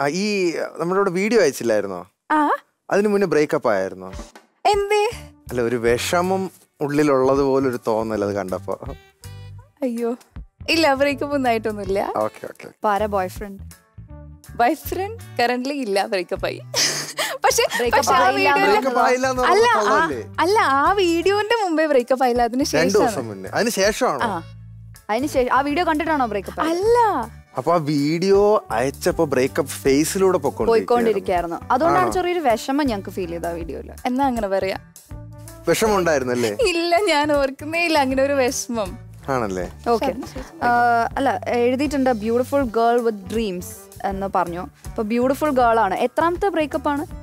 ആ, ഈ നമ്മളിവിടെ വീഡിയോ അയച്ചില്ലായിരുന്നോ ആ അതിനു മുന്നേ ബ്രേക്കപ്പ് ആയിരുന്നോ എന്തേ അല്ല ഒരു വിഷമം ഉള്ളിലുള്ളത് പോലെ ഒരു തോന്നൽ അത് കണ്ടപ്പോ അയ്യോ ഇല്ല ബ്രേക്കപ്പ് ഒന്നും ആയിട്ടൊന്നുമില്ല ഓക്കെ ഓക്കെ ഇപ്പൊ ആരാ boyfriend boyfriend current ഇല്ല ബ്രേക്കപ്പ് ആയി പക്ഷെ Breakup പക്ഷെ ആ ആയില്ല വീഡിയോ ബ്രേക്കപ്പ് ആയില്ല എന്ന് അല്ല പറഞ്ഞത് ആ- കള്ളല്ലേ? അല്ല ആ വീഡിയോന്റെ മുമ്പേ ബ്രേക്കപ്പ് ആയില്ല അതിന് രണ്ടു ശേഷം ദിവസം മുന്നേ അതിന് ശേഷമാണോ ആ അതിന് ശേഷം ആ വീഡിയോ കണ്ടിട്ടാണോ ബ്രേക്കപ്പ് അല്ല അപ്പൊ ആ വീഡിയോ അയച്ചപ്പോ ബ്രേക്കപ്പ് ഫേസിലൂടെ പൊക്കോണ്ടിരിക്കുകയായിരുന്നു. പോയിക്കൊണ്ടിരിക്കായിരുന്നു അതുകൊണ്ടാണ് ചെറിയൊരു വിഷമം ഞങ്ങൾക്ക് ഫീൽ ചെയ്ത ആ വീഡിയോയില് എന്നാ അങ്ങനെ പറയാ വിഷമം ഉണ്ടായിരുന്നല്ലേ ഇല്ല ഞാൻ ഓർക്കുന്നേ ഇല്ല അങ്ങനെ ഒരു വിഷമം ആണല്ലേ ഓക്കെ അല്ല എഴുതിയിട്ടുണ്ട് ബ്യൂട്ടിഫുൾ ഗേൾ വിത്ത് ഡ്രീംസ് എന്ന് പറഞ്ഞു അപ്പൊ ബ്യൂട്ടിഫുൾ ഗേൾ ആണ് എത്രാമത്തെ ബ്രേക്കപ്പ് ആണ്